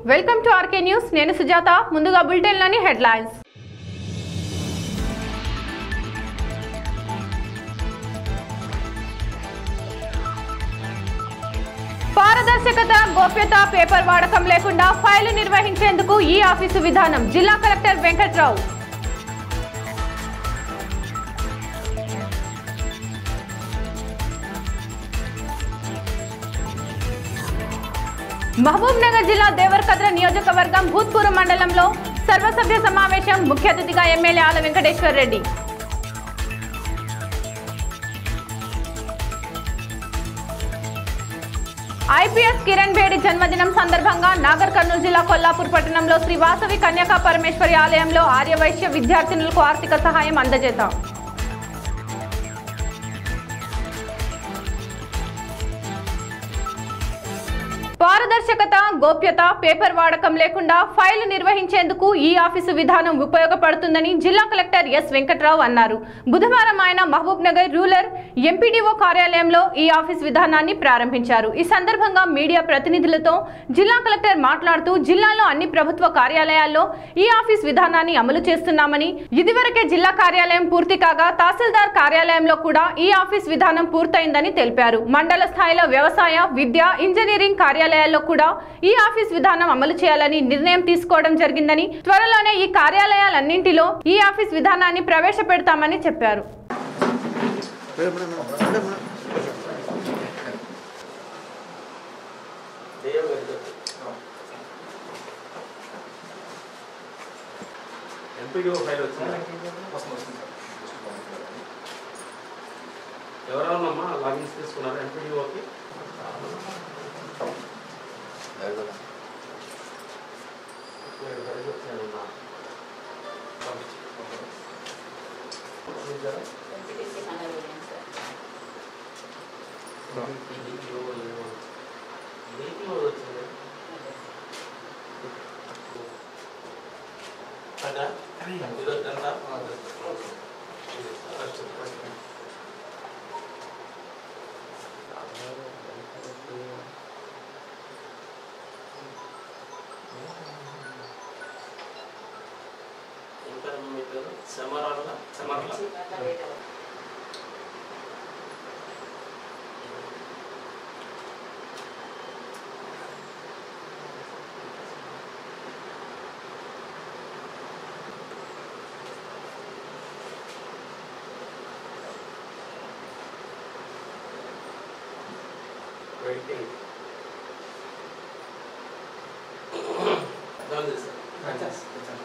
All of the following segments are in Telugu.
వెల్కమ్ టు ఆర్కే న్యూస్ నేను సుజాత ముందుగా బులెటిన్లోని హెడ్లైన్స్ పారదర్శకత గోప్యత పేపర్ వాడకం లేకుండా ఫైలు నిర్వహించేందుకు ఈ ఆఫీసు విధానం జిల్లా కలెక్టర్ వెంకట్రావు మహబూబ్ నగర్ జిల్లా దేవరకద్ర నియోజకవర్గం భూత్పూర్ మండలంలో సర్వసభ్య సమావేశం ముఖ్య అతిథిగా ఎమ్మెల్యే ఆల వెంకటేశ్వర్ రెడ్డి ఐపీఎస్ కిరణ్ బేడి జన్మదినం సందర్భంగా నాగర్ కర్నూలు జిల్లా కొల్లాపూర్ పట్టణంలో శ్రీ వాసవి కన్యకా పరమేశ్వరి ఆలయంలో ఆర్యవైశ్య విద్యార్థినులకు ఆర్థిక సహాయం అందజేతాం పారదర్శకత గోప్యత పేపర్ వాడకం లేకుండా ఫైలు నిర్వహించేందుకు ఈ ఆఫీసు విధానం ఉపయోగపడుతుందని జిల్లా కలెక్టర్ ఎస్ వెంకట్రావు అన్నారు బుధవారం ఆయన మహబూబ్ నగర్ రూరల్ ఎంపీడీఓ కార్యాలయంలో ఈ ఆఫీస్ విధానాన్ని ప్రారంభించారు ఈ సందర్భంగా మీడియా ప్రతినిధులతో జిల్లా కలెక్టర్ మాట్లాడుతూ జిల్లాలో అన్ని ప్రభుత్వ కార్యాలయాల్లో ఈ ఆఫీస్ విధానాన్ని అమలు చేస్తున్నామని ఇదివరకే జిల్లా కార్యాలయం పూర్తి కాగా తహసీల్దార్ కార్యాలయంలో కూడా ఈ ఆఫీస్ విధానం పూర్తయిందని తెలిపారు మండల స్థాయిలో వ్యవసాయ విద్య ఇంజనీరింగ్ కార్యాలయాల్లో కూడా ఈ ఆఫీస్ విధానం అమలు చేయాలని నిర్ణయం తీసుకోవడం జరిగిందని త్వరలోనే ఈ కార్యాలయాలన్నింటిలో ఈ ఆఫీస్ విధానాన్ని ప్రవేశపెడతామని చెప్పారు ఎంపీడీఓ ఫైల్ వచ్చిందా ఎవరెవరమ్మా లాగిన్స్ తీసుకున్నారు ఎంపీడీఓకి సమరాల సమరాల వెయిటింగ్ డౌన్ చేశారు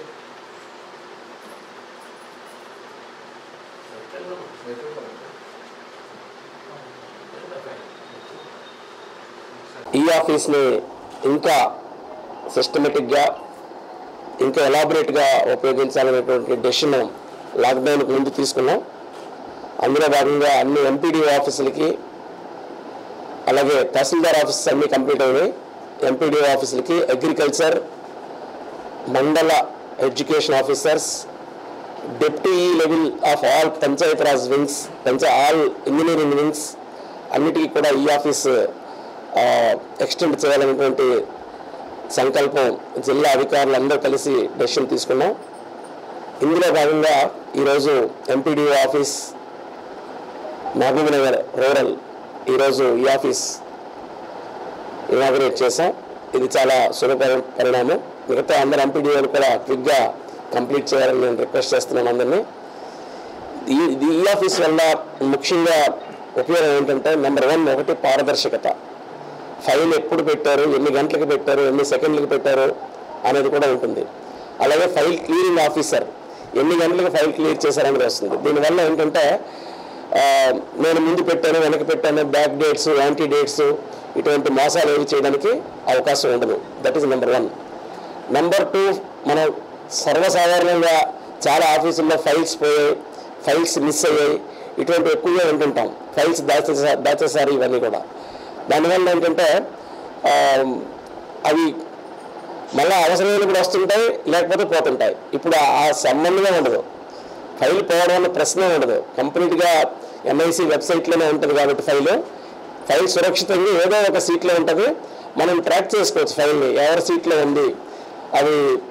ఈ ఆఫీస్ని ఇంకా సిస్టమేటిక్గా ఇంకా ఎలాబొరేట్గా ఉపయోగించాలనేటువంటి డెసిషన్ లాక్డౌన్కి ముందు తీసుకున్నాం అందులో భాగంగా అన్ని ఎంపీడీ ఆఫీసులకి అలాగే తహసీల్దార్ ఆఫీసెస్ అన్నీ కంప్లీట్ అయినాయి ఎంపీడీ ఆఫీసులకి అగ్రికల్చర్ మండల education officers deputy level of all panchayat raj wings పంచా ఆల్ ఇంజనీరింగ్ వింగ్స్ అన్నిటికీ కూడా ఈ ఆఫీస్ ఎక్స్టెండ్ చేయాలనేటువంటి సంకల్పం జిల్లా అధికారులు అందరూ కలిసి డెసిషన్ తీసుకున్నాం ఇందులో భాగంగా ఈరోజు MPDO office Mahabubnagar rural ఈరోజు ఈ ఆఫీస్ ఇనాగరేట్ చేశాం ఇది చాలా శుభ పరి- పరిణామం మిగతా అందరు ఎంపీడీఓలు కూడా క్విక్గా కంప్లీట్ చేయాలని నేను రిక్వెస్ట్ చేస్తున్నాను అందరినీ ఈ ఇది- ఈ ఆఫీస్ వల్ల ముఖ్యంగా ఉపయోగం ఏంటంటే నెంబర్ వన్ ఒకటి పారదర్శకత ఫైల్ ఎప్పుడు పెట్టారు ఎన్ని గంటలకు పెట్టారు ఎన్ని సెకండ్లకు పెట్టారు అనేది కూడా ఉంటుంది అలాగే ఫైల్ క్లియరింగ్ ఆఫీసర్ ఎన్ని గంటలకు ఫైల్ క్లియర్ చేశారనేది వస్తుంది దీనివల్ల ఏంటంటే ఆ, నేను ముందు పెట్టాను వెనక పెట్టాను బ్యాక్ డేట్స్ యాంటీ డేట్స్ ఇటువంటి మోసాలు ఏవి చేయడానికి అవకాశం ఉండదు that is number one number two మనం సర్వసాధారణంగా చాలా ఆఫీసుల్లో ఫైల్స్ పోయాయి ఫైల్స్ మిస్ అయ్యాయి ఇటువంటి ఎక్కువగా వింటుంటాం ఫైల్స్ దాచేసా దాచేసారు ఇవన్నీ కూడా దానివల్ల ఏంటంటే ఆ, అవి మళ్ళీ అవసరమైనప్పుడు వస్తుంటాయి లేకపోతే పోతుంటాయి ఇప్పుడు ఆ- ఆ సంబంధమే ఉండదు ఫైల్ పోవడం అన్న ప్రశ్నే ఉండదు కంప్లీట్గా ఎన్ఐసి వెబ్సైట్లోనే ఉంటుంది కాబట్టి ఫైల్ ఫైల్ సురక్షితంగా ఏదో ఒక సీట్లో ఉంటుంది మనం ట్రాక్ చేసుకోవచ్చు ఫైల్ని ఎవరి సీట్లో ఉంది అది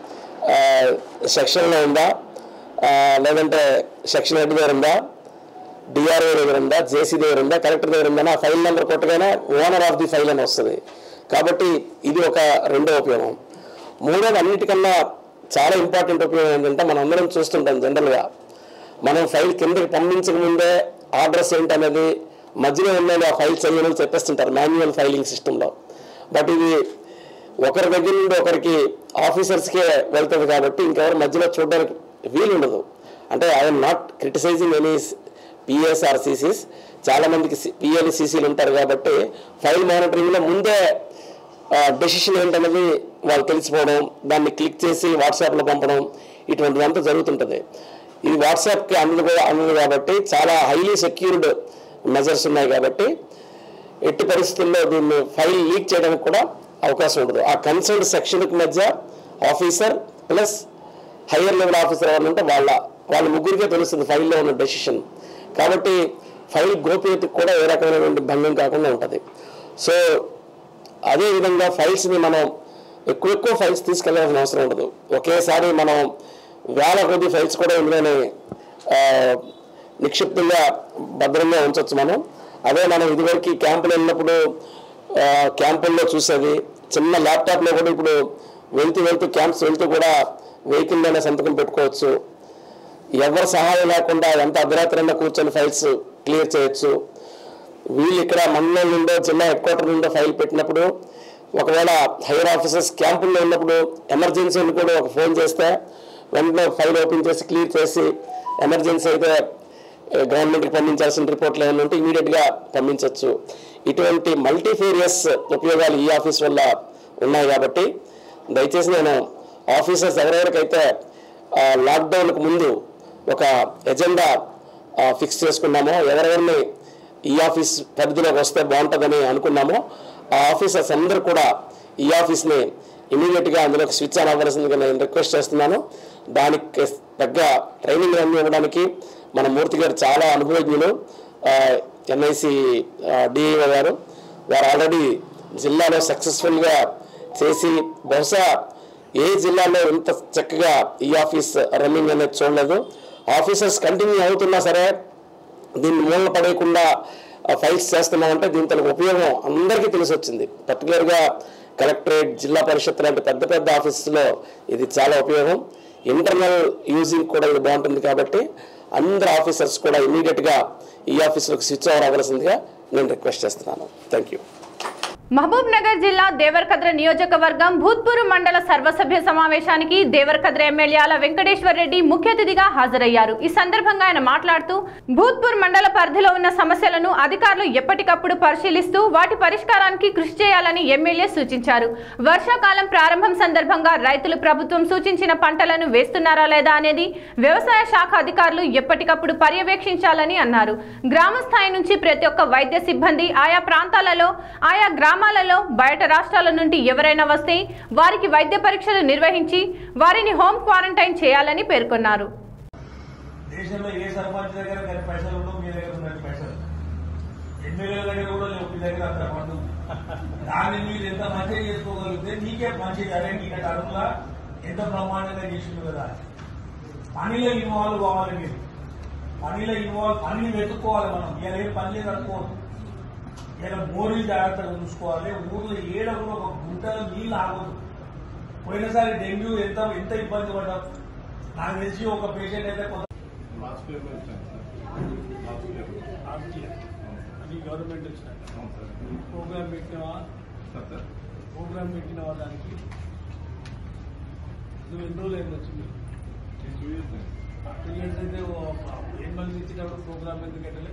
సెక్షన్లో ఉందా ఆ, లేదంటే సెక్షన్ హెడ్ దగ్గర ఉందా డిఆర్ఓ దగ్గర ఉందా జేసీ దగ్గర ఉందా కలెక్టర్ దగ్గర ఉందా ఆ ఫైల్ నెంబర్ కొట్టగానే ఓనర్ ఆఫ్ ది ఫైల్ అని వస్తుంది కాబట్టి ఇది ఒక రెండో ఉపయోగం మూడోది అన్నిటికన్నా చాలా ఇంపార్టెంట్ ఉపయోగం ఏంటంటే మనం అందరం చూస్తుంటాం జనరల్గా మనం ఫైల్ కిందకి పంపించక ముందే ఆర్డర్స్ ఏంటనేది మధ్యలో ఉన్నది ఆ ఫైల్ చేయమని చెప్పేస్తుంటారు మాన్యువల్ ఫైలింగ్ సిస్టంలో బట్ ఇది ఒకరి దగ్గర నుండి ఒకరికి ఆఫీసర్స్కే వెళ్తుంది కాబట్టి ఇంకెవరు మధ్యలో చూడడానికి వీలు ఉండదు అంటే I'm not criticising any PSR సిసిస్ చాలా మందికి పిఎల్ సిసిలు ఉంటారు కాబట్టి ఫైల్ మానిటరింగ్లో ముందే డెసిషన్ ఏంటనేది వాళ్ళు తెలిసిపోవడం దాన్ని క్లిక్ చేసి వాట్సాప్లో పంపడం ఇటువంటిదంతా జరుగుతుంటుంది ఇది వాట్సాప్కి అందదు కూడా అందదు కాబట్టి చాలా హైలీ సెక్యూర్డ్ మెజర్స్ ఉన్నాయి కాబట్టి ఎట్టి పరిస్థితుల్లో దీన్ని ఫైల్ లీక్ చేయడానికి కూడా అవకాశం ఉండదు ఆ కన్సర్న్ సెక్షన్కి మధ్య officer plus higher level officer ఎవరు ఉంటే వాళ్ళ వాళ్ళ ముగ్గురికే తెలుస్తుంది ఫైల్లో ఉన్న డెసిషన్ కాబట్టి ఫైల్ గోప్యతకు కూడా ఏ రకమైనటువంటి భంగం కాకుండా ఉంటుంది సో అదే విధంగా ఫైల్స్ని మనం ఎక్కువ ఎక్కువ ఫైల్స్ తీసుకెళ్ళాల్సిన అవసరం ఉండదు ఒకేసారి మనం వేల కొద్ది ఫైల్స్ కూడా ఇందులోనే ఆ, నిక్షిప్తంగా భద్రంగా ఉంచవచ్చు మనం అదే మనం ఇదివరకు క్యాంపులు వెళ్ళినప్పుడు ఆ, క్యాంపుల్లో చూసేది చిన్న ల్యాప్టాప్లో కూడా ఇప్పుడు వెళ్తూ వెళ్తూ క్యాంప్స్ వెళ్తూ కూడా వెహికల్లోనే సంతకం పెట్టుకోవచ్చు ఎవరి సహాయం లేకుండా ఎంత అర్ధరాత్రైనా కూర్చొని ఫైల్స్ క్లియర్ చేయొచ్చు వీళ్ళు ఇక్కడ మండలం నుండో జిల్లా హెడ్ క్వార్టర్ నుండో ఫైల్ పెట్టినప్పుడు ఒకవేళ హైయర్ ఆఫీసర్స్ క్యాంపుల్లో ఉన్నప్పుడు ఎమర్జెన్సీ అని కూడా ఒక ఫోన్ చేస్తే వెంటనే ఫైల్ ఓపెన్ చేసి క్లియర్ చేసి ఎమర్జెన్సీ అయితే గవర్నమెంట్కి పంపించాల్సిన రిపోర్ట్లు ఏమైనా ఉంటే ఇమీడియట్గా పంపించవచ్చు ఇటువంటి మల్టీఫేరియస్ ఉపయోగాలు ఈ ఆఫీస్ వల్ల ఉన్నాయి కాబట్టి దయచేసి నేను ఆఫీసర్స్ ఎవరెవరికైతే ఆ, లాక్డౌన్కు ముందు ఒక ఎజెండా ఫిక్స్ చేసుకున్నామో ఎవరెవరిని ఈ ఆఫీస్ పరిధిలోకి వస్తే బాగుంటుందని అనుకున్నామో ఆ ఆఫీసర్స్ అందరూ కూడా ఈ ఆఫీస్ని ఇమీడియట్గా అందులోకి స్విచ్ ఆన్ అవ్వాల్సిందిగా నేను రిక్వెస్ట్ చేస్తున్నాను దానికి తగ్గ ట్రైనింగ్ అన్ని ఇవ్వడానికి మన మూర్తి గారు చాలా అనుభవజ్ఞులు ఎన్ఐసి డిఈఓ గారు వారు ఆల్రెడీ జిల్లాలో సక్సెస్ఫుల్గా చేసి బహుశా ఏ జిల్లాలో ఇంత చక్కగా ఈ ఆఫీస్ రన్నింగ్ అనేది చూడలేదు ఆఫీసర్స్ కంటిన్యూ అవుతున్నా సరే దీన్ని మూలన పడేయకుండా ఫైల్స్ చేస్తున్నామంటే దీని తన ఉపయోగం అందరికీ తెలిసి వచ్చింది పర్టికులర్గా కలెక్టరేట్ జిల్లా పరిషత్ లాంటి పెద్ద పెద్ద ఆఫీసులో ఇది చాలా ఉపయోగం ఇంటర్నల్ యూజింగ్ కూడా ఇది బాగుంటుంది కాబట్టి అందరు ఆఫీసర్స్ కూడా ఇమీడియట్గా ఈ ఆఫీసులకు స్విచ్ ఓవర్ అవ్వాల్సిందిగా నేను రిక్వెస్ట్ చేస్తున్నాను థ్యాంక్ యూ మహబూబ్ నగర్ జిల్లా దేవరకద్ర నియోజకవర్గం భూత్పూర్ మండల సర్వసభ్య సమావేశానికి దేవరకద్ర ఎమ్మెల్యే ఆల వెంకటేశ్వర్ రెడ్డి ముఖ్య అతిథిగా హాజరయ్యారు ఈ సందర్భంగా ఆయన మాట్లాడుతూ భూత్పూర్ మండల పరిధిలో ఉన్న సమస్యలను అధికారులు ఎప్పటికప్పుడు పరిశీలిస్తూ వాటి పరిష్కారానికి కృషి చేయాలని ఎమ్మెల్యే సూచించారు వర్షాకాలం ప్రారంభం సందర్భంగా రైతులు ప్రభుత్వం సూచించిన పంటలను వేస్తున్నారా లేదా అనేది వ్యవసాయ శాఖ అధికారులు ఎప్పటికప్పుడు పర్యవేక్షించాలని అన్నారు గ్రామ స్థాయి నుంచి ప్రతి ఒక్క వైద్య సిబ్బంది ఆయా ప్రాంతాలలో ఆయా గ్రామాలలో బయట రాష్ట్రాల నుండి ఎవరైనా వస్తే వారికి వైద్య పరీక్షలు నిర్వహించి వారిని హోమ్ క్వారంటైన్ చేయాలని పేర్కొన్నారు దేశంలో ఏ సర్పంచ్ దగ్గర కానీ పైసలు ఉండవు మీ దగ్గర ఉన్నట్టు పైసలు ఎమ్మెల్యేల దగ్గర కూడా లేవు మీ దగ్గర అంత పండు దాన్ని మీరు ఎంత మంచిగా చేసుకోగలిగితే నీకే మంచిది అరే నీకు అడుగులా ఎంత బ్రహ్మాండంగా చేసిండు కదా పనిలో ఇన్వాల్వ్ కావాలి మీరు పనిలో ఇన్వాల్వ్ పనిని వెతుక్కోవాలి మనం ఇలా ఏం పని లేదు అనుకోవద్దు ఇలా మోరీలు జాగ్రత్తగా చూసుకోవాలి ఊర్లో ఏడ కూడా ఒక గుంటలో నీళ్ళు ఆగదు పోయినసారి డెంగ్యూ ఎంత ఎంత ఇబ్బంది పడ్డాం నాకు తెలిసి ఒక పేషెంట్ అయితే కొంత లాస్ట్ పేపర్ ఇచ్చాను సార్ లాస్ట్ పేపర్ అది గవర్నమెంట్ వచ్చిన అవును సార్ ప్రోగ్రామ్ పెట్టినవా సార్ సార్ ప్రోగ్రామ్ పెట్టినవా దానికి నువ్వు ఎన్ని రోజులు అయింది వచ్చింది నేను టూ ఇయర్స్ టూ ఇయర్స్ అయితే ఎనిమిది ఇచ్చినప్పుడు ప్రోగ్రామ్ ఎందుకు పెట్టలే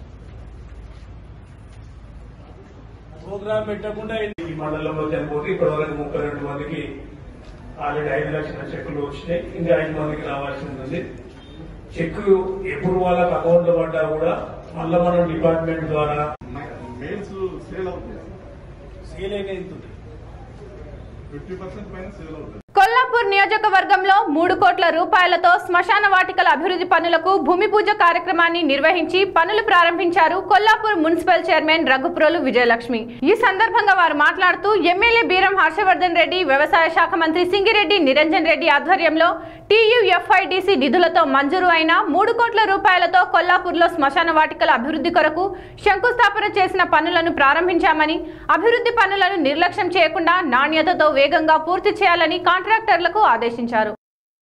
ప్రోగ్రామ్ పెట్టకుండా ఈ మండలంలో చనిపోతే ఇప్పటి వరకు ముప్పై రెండు మందికి ఆల్రెడీ ఐదు లక్షల చెక్కులు వచ్చినాయి ఇంకా ఐదు మందికి రావాల్సి ఉంటుంది చెక్ ఎప్పుడు వాళ్ళకి అకౌంట్ లో పడ్డా కూడా మళ్ళీ మనం డిపార్ట్మెంట్ ద్వారా మెయిల్స్ సేల్ అవుతుంది సేల్ అయితే ఇంత ఫిఫ్టీ పర్సెంట్ పైన సేల్ అవుతుంది కొల్లాపూర్ కొల్లాపూర్ నియోజకవర్గంలో మూడు కోట్ల రూపాయలతో శ్మశాన వాటికల అభివృద్ధి పనులకు భూమి పూజ కార్యక్రమాన్ని నిర్వహించి పనులు ప్రారంభించారు కొల్లాపూర్ మున్సిపల్ చైర్మన్ రఘుప్రోలు విజయలక్ష్మి ఈ సందర్భంగా వారు మాట్లాడుతూ ఎమ్మెల్యే బీరం హర్షవర్ధన్ రెడ్డి వ్యవసాయ శాఖ మంత్రి సింగిరెడ్డి నిరంజన్ రెడ్డి ఆధ్వర్యంలో టీయూఎఫ్ఐడిసి నిధులతో మంజూరు అయిన మూడు కోట్ల రూపాయలతో కొల్లాపూర్లో శ్మశాన వాటికల అభివృద్ధి కొరకు శంకుస్థాపన చేసిన పనులను ప్రారంభించామని అభివృద్ధి పనులను నిర్లక్ష్యం చేయకుండా నాణ్యతతో వేగంగా పూర్తి చేయాలని కాంట్రాక్టర్లకు ఆదేశించారు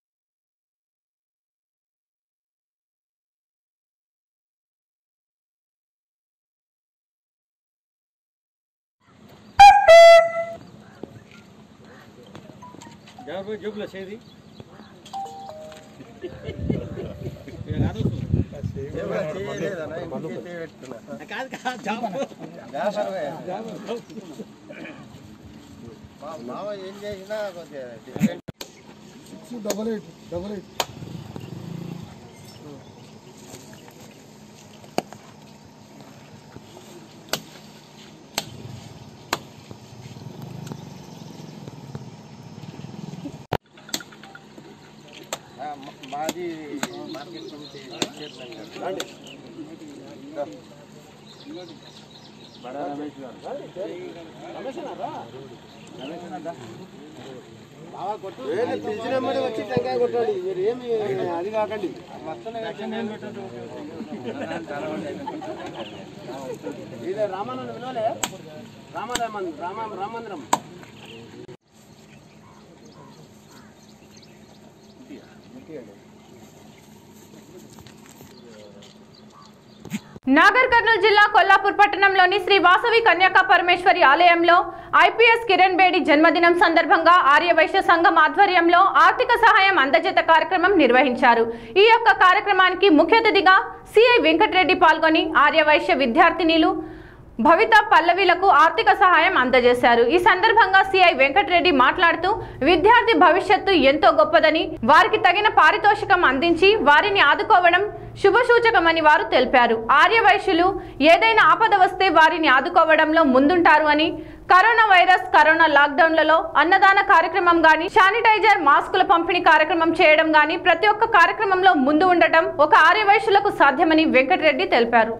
జేబులో చేది కాదు కాదు జాబ్ మామ ఏం చేసినా కొద్దిగా different double eight double eight ఆ, మా- మాది మార్కెట్ కమిటీ చైర్మన్ గారు. దా. బడా రమేష్ గారు ఏమి పిలిచినమ్మడి వచ్చి టెంకాయ కొట్టాలి మీరు ఏమి అది కాకండి ఇదే రామానంద వినోలే రామారామన్ రామ రామంద్రం నాగర్ కర్నూలు జిల్లా కొల్లాపూర్ పట్టణంలోని శ్రీ వాసవి కన్యాక పరమేశ్వరి ఆలయంలో ఐపీఎస్ కిరణ్ బేడి జన్మదినం సందర్భంగా ఆర్యవైశ్య సంఘం ఆధ్వర్యంలో ఆర్థిక సహాయం అందజేత కార్యక్రమం నిర్వహించారు ఈ యొక్క కార్యక్రమానికి ముఖ్య అతిథిగా సిఐ వెంకటరెడ్డి పాల్గొని ఆర్యవైశ్య విద్యార్థినిలు భవిత పల్లవిలకు ఆర్థిక సహాయం అందజేశారు ఈ సందర్భంగా సిఐ వెంకటరెడ్డి మాట్లాడుతూ విద్యార్థి భవిష్యత్తు ఎంతో గొప్పదని వారికి తగిన పారితోషికం అందించి వారిని ఆదుకోవడం శుభసూచకమని వారు తెలిపారు ఆర్యవైశ్యులు ఏదైనా ఆపద వస్తే వారిని ఆదుకోవడంలో ముందుంటారు అని కరోనా వైరస్ కరోనా లాక్డౌన్లలో అన్నదాన కార్యక్రమం గాని శానిటైజర్ మాస్కుల పంపిణీ కార్యక్రమం చేయడం గాని ప్రతి ఒక్క కార్యక్రమంలో ముందు ఉండటం ఒక ఆర్యవైశ్యులకు సాధ్యమని వెంకటరెడ్డి తెలిపారు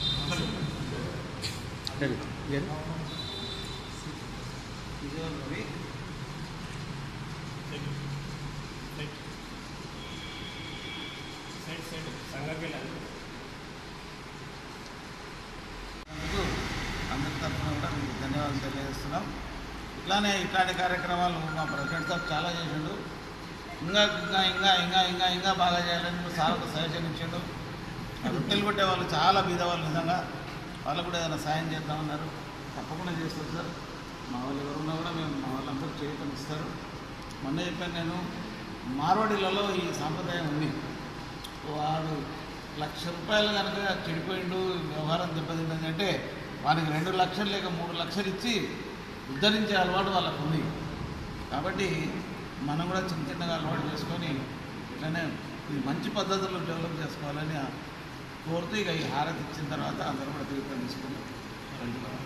అందుకు అందరి తరఫున కూడా మీకు ధన్యవాదాలు తెలియజేస్తున్నాం ఇట్లానే ఇట్లాంటి కార్యక్రమాలు మా ప్రెసిడెంట్ సార్ చాలా చేసిండు ఇంకా ఇంకా ఇంకా ఇంకా ఇంకా ఇంకా బాగా చేయాలని సార్ ఒక సజెషన్ ఇచ్చిండు రొట్టెలు కొట్టే వాళ్ళు చాలా బీద వాళ్ళు నిజంగా వాళ్ళు కూడా ఏదైనా సాయం చేద్దామన్నారు తప్పకుండా చేస్తారు సార్ మా వాళ్ళు ఎవరున్నా కూడా మేము మా వాళ్ళందరూ చేయటం ఇస్తారు మొన్న చెప్పాను నేను మార్వాడీలలో ఈ సాంప్రదాయం ఉంది వాడు లక్ష రూపాయలు కనుక చెడిపోయిండు వ్యవహారం దెబ్బతింటుంది అంటే వానికి రెండు లక్షలు లేక మూడు లక్షలు ఇచ్చి ఉద్ధరించే అలవాటు వాళ్ళకు ఉంది కాబట్టి మనం కూడా చిన్న చిన్నగా అలవాటు చేసుకొని ఇట్లనే ఇది మంచి పద్ధతుల్లో డెవలప్ చేసుకోవాలని కోరుతూ ఇక ఈ హారతి ఇచ్చిన తర్వాత అందరూ కూడా తీర్థం తీసుకొని వెళ్ళిపోవాలి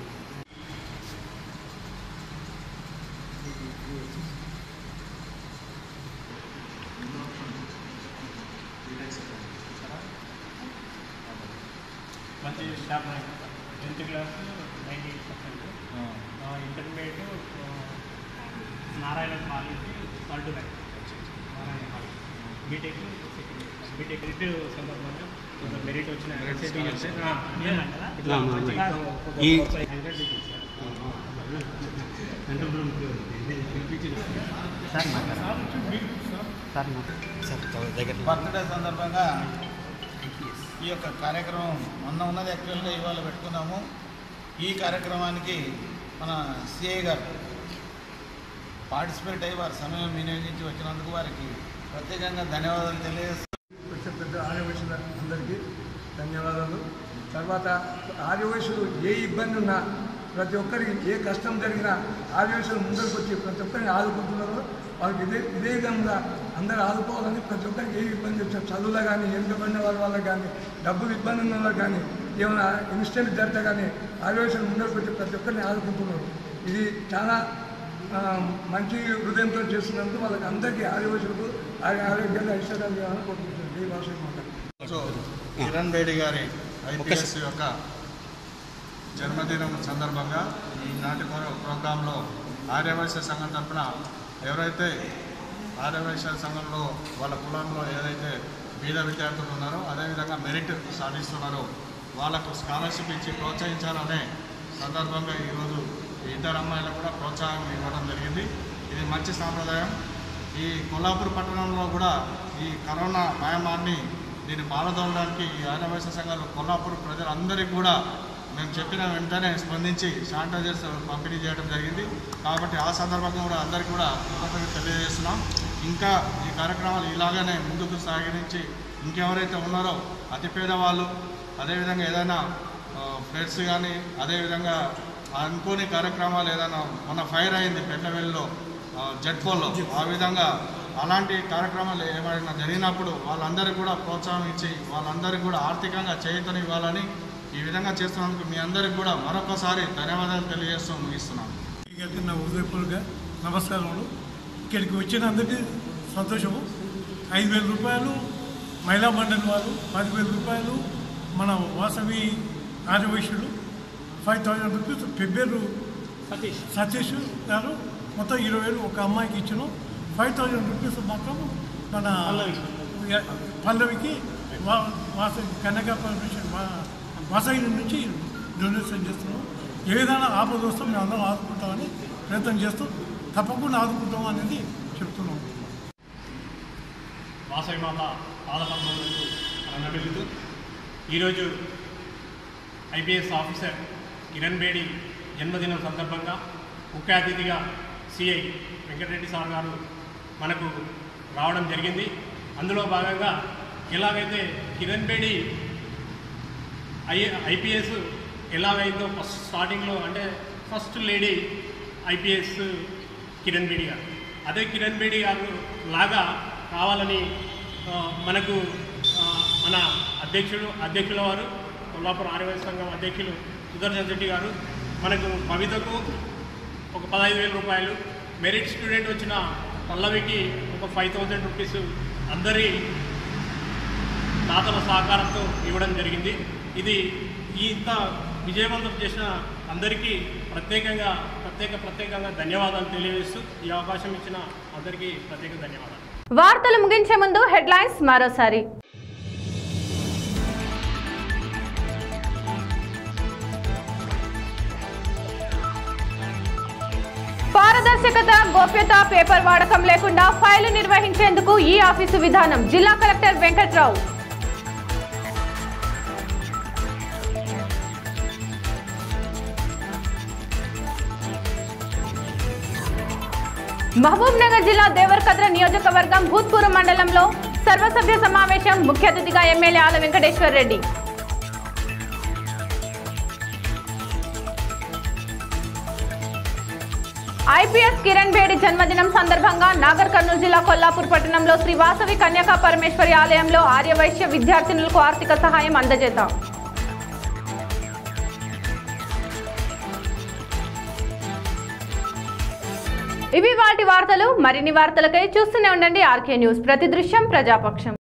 మంచి staff tenth class ninety eight percent intermediate Narayana college third rank Narayana college BTech second BTech రిట్ సందర్భంగా కొంచెం మెరిట్ వచ్చిన ఈ బర్త్డే సందర్భంగా ఈ యొక్క కార్యక్రమం మొన్న ఉన్నది యాక్చువల్గా ఇవాళ పెట్టుకున్నాము ఈ కార్యక్రమానికి మన సిఐ గారు పార్టిసిపేట్ అయ్యి వారి సమయం వినియోగించి వచ్చినందుకు వారికి ప్రత్యేకంగా ధన్యవాదాలు తెలియజేస్తూ పెద్ద పెద్ద ఆర్యవయసుల అందరికీ ధన్యవాదాలు తర్వాత ఆర్యవయసులు ఏ ఇబ్బంది ఉన్నా ప్రతి ఒక్కరికి ఏ కష్టం జరిగినా ఆర్యవయసులు ముందరికి వచ్చి ప్రతి ఒక్కరిని ఆదుకుంటున్నారు వాళ్ళకి ఇదే ఇదే విధంగా అందరూ ఆదుకోవాలని ప్రతి ఒక్కరికి ఏ ఇబ్బంది వచ్చినా చదువులో కానీ వెనుకబడిన వాళ్ళ వాళ్ళకి కానీ డబ్బులు ఇబ్బంది ఉన్న వాళ్ళకి కానీ ఏమైనా ఇన్స్టెంట్ జరిగితే కానీ ఆర్యవయసులు ముందరికి వచ్చి ప్రతి ఒక్కరిని ఆదుకుంటున్నారు ఇది చాలా ఆ, మంచి హృదయంతో చేస్తున్నందుకు వాళ్ళకి అందరికీ ఆదివాసులకు ఆరో- ఆరోగ్యంగా ఐశ్వర్యాలు కావాలని కోరుకుంటున్నాను ఈ భాష మాట సో కిరణ్ బేడి గారి ఐపీఎస్ యొక్క జన్మదినం సందర్భంగా ఈనాటి ప్ర- ప్రోగ్రాంలో ఆర్యవైశ్య సంఘం తరఫున ఎవరైతే ఆర్యవైశ్య సంఘంలో వాళ్ళ కులంలో ఏదైతే బీద విద్యార్థులు ఉన్నారో అదేవిధంగా మెరిట్ సాధిస్తున్నారో వాళ్ళకు స్కాలర్షిప్ ఇచ్చి ప్రోత్సహించాలనే సందర్భంగా ఈరోజు ఈ ఇద్దరు అమ్మాయిలకు కూడా ప్రోత్సాహం ఇవ్వడం జరిగింది ఇది మంచి సాంప్రదాయం ఈ కొల్లాపూర్ పట్టణంలో కూడా ఈ కరోనా మహమ్మారిని దీన్ని పాలదోలడానికి ఈ ఆర్యవైశ్య సంఘాలు కొల్లాపూర్ ప్రజలందరికీ కూడా మేము చెప్పిన వెంటనే స్పందించి శానిటైజర్స్ పంపిణీ చేయడం జరిగింది కాబట్టి ఆ సందర్భంగా కూడా అందరికీ కూడా కృతజ్ఞతలు తెలియజేస్తున్నాం ఇంకా ఈ కార్యక్రమాలు ఇలాగనే ముందుకు సాగించి ఇంకెవరైతే ఉన్నారో అతి పేదవాళ్ళు అదేవిధంగా ఏదైనా ఫ్లడ్స్ కానీ అదేవిధంగా అనుకోని కార్యక్రమాలు ఏదైనా మొన్న ఫైర్ అయింది పెండవెల్లో జడ్పోల్లో ఆ విధంగా అలాంటి కార్యక్రమాలు ఏమైనా జరిగినప్పుడు వాళ్ళందరికీ కూడా ప్రోత్సాహం ఇచ్చి వాళ్ళందరికీ కూడా ఆర్థికంగా చేయుతని ఇవ్వాలని ఈ విధంగా చేస్తున్నందుకు మీ అందరికీ కూడా మరొకసారి ధన్యవాదాలు తెలియజేస్తూ ముగిస్తున్నాను గారికి నా హృదయపూర్వక నమస్కారములు ఇక్కడికి వచ్చినందుకు సంతోషము ఐదు వేల రూపాయలు మహిళా మండలి వారు పదివేల రూపాయలు మన వాసవి ఆర్యవైశ్యుడు five thousand rupees Pebbair Satish Satish garu మొత్తం ఇరవై వేలు ఒక అమ్మాయికి ఇచ్చాను ఫైవ్ థౌజండ్ రూపీస్ మాత్రం మన పల్లవికి వా- వాసవి కన్యకా పరమేశ్వరి వా- వాసవి నుంచి డొనేషన్ చేస్తున్నాం ఏ విధంగా ఆపద వస్తే మేము అందరం ఆదుకుంటామని ప్రయత్నం చేస్తూ తప్పకుండా ఆదుకుంటాం అనేది చెప్తున్నాం వాసవి మాత పాదపద్మములకు రంగబెల్లుతూ ఈరోజు ఐపీఎస్ ఆఫీసర్ కిరణ్ బేడి జన్మదినం సందర్భంగా ముఖ్య అతిథిగా సిఐ వెంకటరెడ్డి సార్ గారు మనకు రావడం జరిగింది అందులో భాగంగా ఎలాగైతే కిరణ్ బేడి ఐ ఐపీఎస్ ఎలాగైందో ఫస్ట్ స్టార్టింగ్లో అంటే first lady IPS Kiran Bedi garu అదే కిరణ్ బేడి గారు లాగా కావాలని ఆ, మనకు ఆ, మన అధ్యక్షుడు అధ్యక్షుల వారు కొల్లాపురం ఆర్యవైశ్య సంఘం అధ్యక్షులు సుదర్శన్ రెడ్డి గారు మనకు కవితకు ఒక పదహైదు వేల రూపాయలు మెరిట్ స్టూడెంట్ వచ్చిన పల్లవికి ఒక ఫైవ్ థౌజండ్ రూపీస్ అందరి దాతల సహకారంతో ఇవ్వడం జరిగింది ఇది ఈ ఇంత విజయవంతం చేసిన అందరికీ ప్రత్యేకంగా ప్రత్యేక ప్రత్యేకంగా ధన్యవాదాలు తెలియజేస్తూ ఈ అవకాశం ఇచ్చిన అందరికీ ప్రత్యేక ధన్యవాదాలు వార్తలు ముగించే ముందు హెడ్లైన్స్ మరోసారి పారదర్శకత గోప్యత పేపర్ వాడకం లేకుండా ఫైలు నిర్వహించేందుకు ఈ ఆఫీసు విధానం జిల్లా కలెక్టర్ వెంకట్రావు మహబూబ్ నగర్ జిల్లా దేవరకద్ర నియోజకవర్గం భూత్పూర్ మండలంలో సర్వసభ్య సమావేశం ముఖ్య అతిథిగా ఎమ్మెల్యే ఆల వెంకటేశ్వర్ రెడ్డి ఐపీఎస్ కిరణ్ బేడి జన్మదినం సందర్భంగా నాగర్ కర్నూలు జిల్లా కొల్లాపూర్ పట్టణంలో శ్రీ వాసవి కన్యకా పరమేశ్వరి ఆలయంలో ఆర్యవైశ్య విద్యార్థినులకు ఆర్థిక సహాయం అందజేత ఇవి వాటి వార్తలు మరిన్ని వార్తలకై చూస్తూనే ఉండండి ఆర్కే న్యూస్ ప్రతి దృశ్యం ప్రజాపక్షం